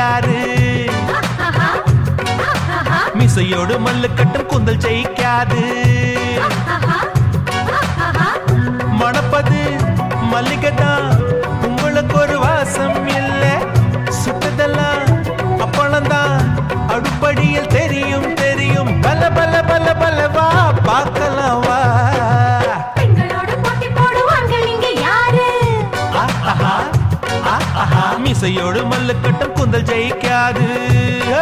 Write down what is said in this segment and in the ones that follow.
யாரு மிசையோடு மல்லு கட்டும் குந்தல் ஜெயிக்காது மணப்பது மல்லிகை தான் உங்களுக்கு ஒரு வாசம் இல்ல சுட்டதெல்லாம் அப்பளம் தான் அடுப்படியில் தெரியும் தெரியும் பல பல பல பல வா பார்க்கலாம் வா பெண்களோடு போட்டி போடுவார்கள் இங்க யாரு ஆஹா, ஆஹா, மிசையோடு மல்லு கட்டும் குந்தல் ஜெயிக்காது ஏ.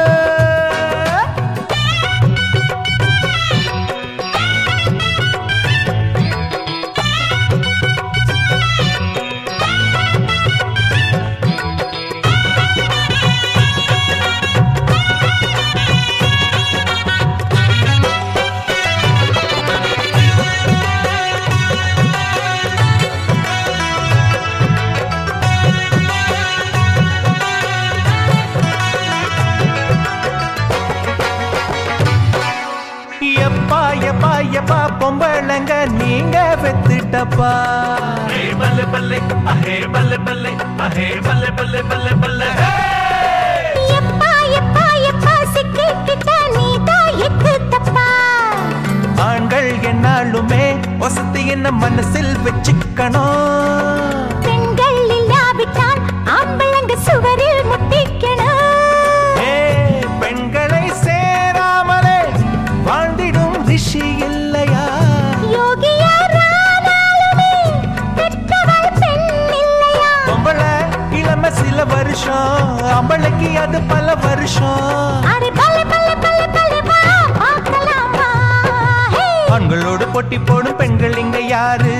எப்பா எப்பா எப்பா பொம்பளைங்க நீங்க வெத்துட்டப்பா பல்லே பல்லே அஹே பல்லே பல்லே அஹே பல்லே பல்லே பல்லே பல்லே எப்பா எப்பா எப்பா சிக்கிக்கிட்ட நீதான் எக்கு தப்பா ஆண்கள் என்னாலுமே வசதி என்ன மனசில் வச்சுக்கணும் பெண்கள் இல்லாவிட்டால் ஆம்பளங்க சுவரில் முட்டிக்கணும் ஏ பெண்களை சேராமலே வாழ்ந்திடும் ரிஷி இல்லையா யோகியாரானாலுமே பெற்றவள் பெண் இல்லையா பொம்பளை இளம சில வருஷம் அம்பளைக்கு அது பல வருஷம் அरे பல்லே பல்லே பல்லே பல்லே வா பார்க்கலாமா ஹே ஆண்களோடு போட்டி போடும் பெண்கள் இங்க யாரு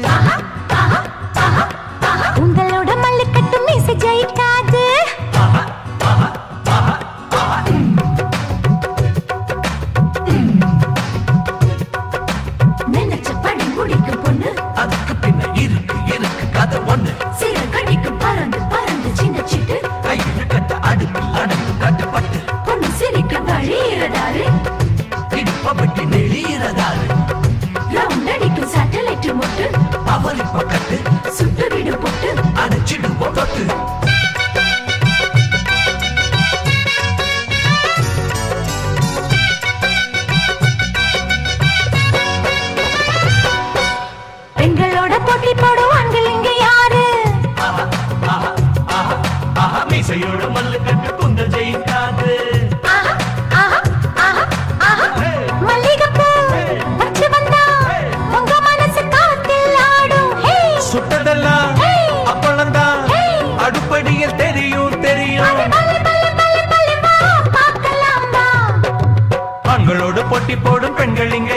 உங்களோட மல்லுக்கட்டு மீசை ஜெயிக்காது நினைச்ச படி முடிக்கும் பொண்ணு அதுக்கு பின்ன இருக்கு இருக்கு கதை ஒண்ணு சில கடிக்கும் பறந்து பறந்து சின்ன சிட்டு கையில கட்ட அடுப்பில் அடங்கு கட்டப்பட்டு பொண்ணு சிரிக்க வழியிறதாரு இடுப்ப வெட்டி நெளியிறதாரு ரவுண்ட் அடிக்கும் சேட்டலைட் முட்டு அவரி பக்கத்து சுட்டு விடு பொட்டு அடைச்சிடுவோம் தொட்டு பெண்களோட போட்டி போடுவாங்க இங்க யாரு ஆஹா மீசையோட மல்லு கட்டு குந்தல் ஜெயிக்காது ஆஹா, ஆஹா, ஆஹா, ஆஹா. மல்லிகைப்பூ வச்சு வந்தா உங்க மனசு காத்தில் ஆடும் ஹே சுட்டதெல்லாம் Hey! அப்பளம்தான் Hey! அடுப்படியில் தெரியும் தெரியும் பல்லே பல்லே பல்லே பல்லே வா பார்க்கலாம் வா ஆண்களோடு போட்டி போடும் பெண்கள் இங்க